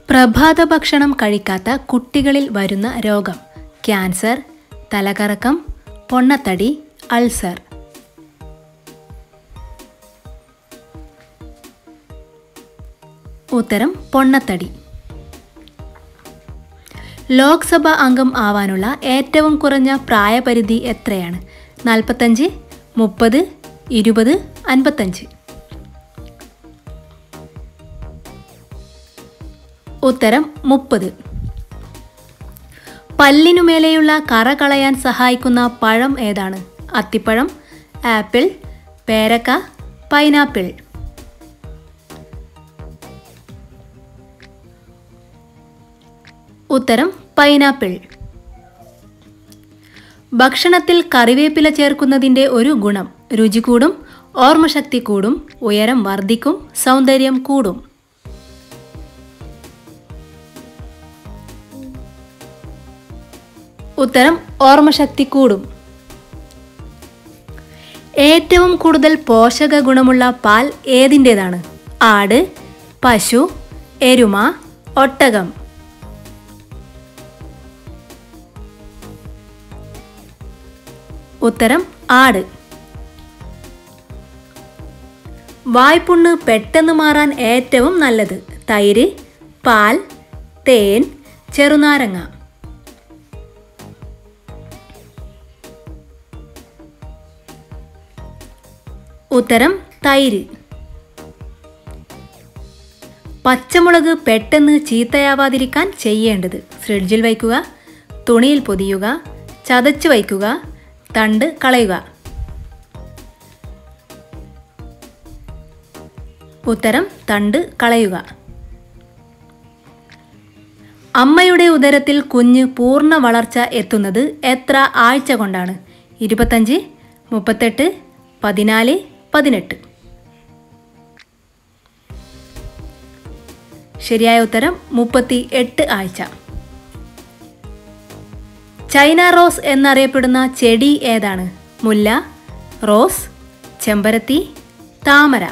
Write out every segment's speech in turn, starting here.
പ്രഭാത ഭക്ഷണം കഴിക്കാത്ത കുട്ടികളിൽ വരുന്ന രോഗം ക്യാൻസർ തലകറക്കം പൊണ്ണത്തടി അൾസർ ഉത്തരം പൊണ്ണത്തടി ലോക്സഭ അംഗം ആവാനുള്ള ഏറ്റവും കുറഞ്ഞ പ്രായപരിധി എത്രയാണ് നാൽപ്പത്തഞ്ച് മുപ്പത് ഇരുപത് അൻപത്തഞ്ച് ഉത്തരം മുപ്പത് പല്ലിനുമേലെയുള്ള കറ കളയാൻ സഹായിക്കുന്ന പഴം ഏതാണ് അത്തിപ്പഴം ആപ്പിൾ പേരക്ക പൈനാപ്പിൾ ഉത്തരം പൈനാപ്പിൾ ഭക്ഷണത്തിൽ കറിവേപ്പില ചേർക്കുന്നതിൻ്റെ ഒരു ഗുണം രുചി കൂടും ഓർമ്മശക്തി കൂടും ഉയരം വർദ്ധിക്കും സൗന്ദര്യം കൂടും ഉത്തരം ഓർമ്മശക്തി കൂടും ഏറ്റവും കൂടുതൽ പോഷക ഗുണമുള്ള പാൽ ഏതിൻ്റേതാണ് ആട് പശു എരുമ ഒട്ടകം ഉത്തരം ആട് വായ്പുണ്ണ് പെട്ടെന്ന് മാറാൻ ഏറ്റവും നല്ലത് തൈര് പാൽ തേൻ ചെറുനാരങ്ങ ഉത്തരം തൈര് പച്ചമുളക് പെട്ടെന്ന് ചീത്തയാവാതിരിക്കാൻ ചെയ്യേണ്ടത് ഫ്രിഡ്ജിൽ വയ്ക്കുക തുണിയിൽ പൊതിയുക ചതച്ച് വയ്ക്കുക തണ്ട് കളയുക ഉത്തരം തണ്ട് കളയുക അമ്മയുടെ ഉദരത്തിൽ കുഞ്ഞ് പൂർണ്ണ വളർച്ച എത്തുന്നത് എത്ര ആഴ്ച കൊണ്ടാണ് ഇരുപത്തഞ്ച് മുപ്പത്തെട്ട് പതിനാല് പതിനെട്ട് ശരിയായ ഉത്തരം മുപ്പത്തി എട്ട് ആഴ്ച ചൈന റോസ് എന്നറിയപ്പെടുന്ന ചെടി ഏതാണ് മുല്ല റോസ് ചെമ്പരത്തി താമര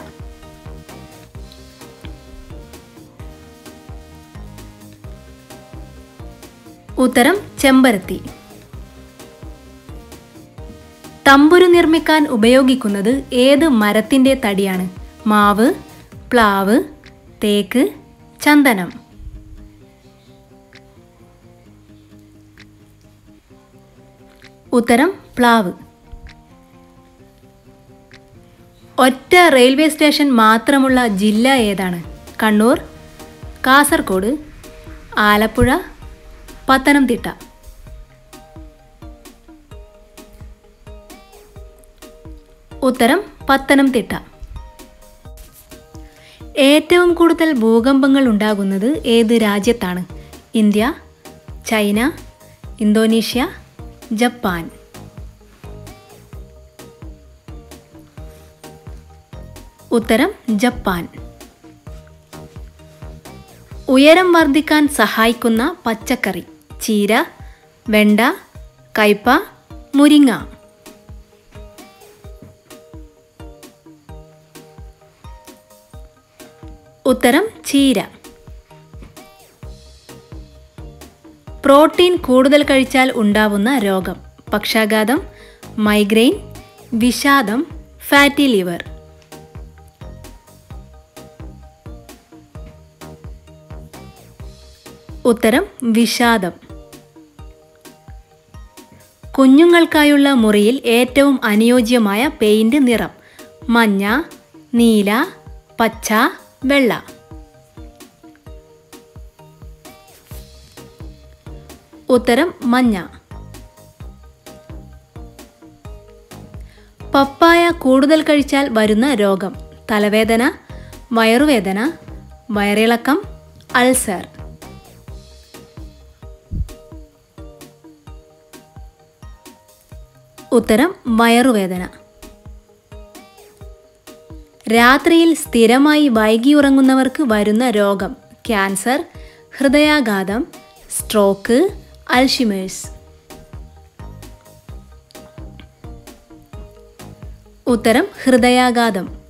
ഉത്തരം ചെമ്പരത്തി തമ്പുരു നിർമ്മിക്കാൻ ഉപയോഗിക്കുന്നത് ഏത് മരത്തിൻ്റെ തടിയാണ് മാവ് പ്ലാവ് തേക്ക് ചന്ദനം ഉത്തരം പ്ലാവ് ഒറ്റ റെയിൽവേ സ്റ്റേഷൻ മാത്രമുള്ള ജില്ല ഏതാണ് കണ്ണൂർ കാസർഗോഡ് ആലപ്പുഴ പത്തനംതിട്ട ഉത്തരം പത്തനംതിട്ട ഏറ്റവും കൂടുതൽ ഭൂകമ്പങ്ങൾ ഉണ്ടാകുന്നത് ഏത് രാജ്യത്താണ് ഇന്ത്യ ചൈന ഇന്തോനേഷ്യ ജപ്പാൻ ഉത്തരം ജപ്പാൻ ഉയരം വർദ്ധിക്കാൻ സഹായിക്കുന്ന പച്ചക്കറി ചീര വെണ്ട കയ്പ മുരിങ്ങ ഉത്തരം ചീര പ്രോട്ടീൻ കൂടുതൽ കഴിച്ചാൽ ഉണ്ടാവുന്ന രോഗം പക്ഷാഘാതം മൈഗ്രെയിൻ വിഷാദം ഫാറ്റി ലിവർ ഉത്തരം വിഷാദം കുഞ്ഞുങ്ങൾക്കായുള്ള മുറിയിൽ ഏറ്റവും അനുയോജ്യമായ പെയിന്റ് നിറം മഞ്ഞ നീല പച്ച വെള്ള ഉത്തരം മഞ്ഞ പപ്പായ കൂടുതൽ കഴിച്ചാൽ വരുന്ന രോഗം തലവേദന വയറുവേദന വയറിളക്കം അൾസർ ഉത്തരം വയറുവേദന രാത്രിയിൽ സ്ഥിരമായി വൈകി ഉറങ്ങുന്നവർക്ക് വരുന്ന രോഗം ക്യാൻസർ ഹൃദയാഘാതം സ്ട്രോക്ക് അൽഷിമേഴ്സ് ഉത്തരം ഹൃദയാഘാതം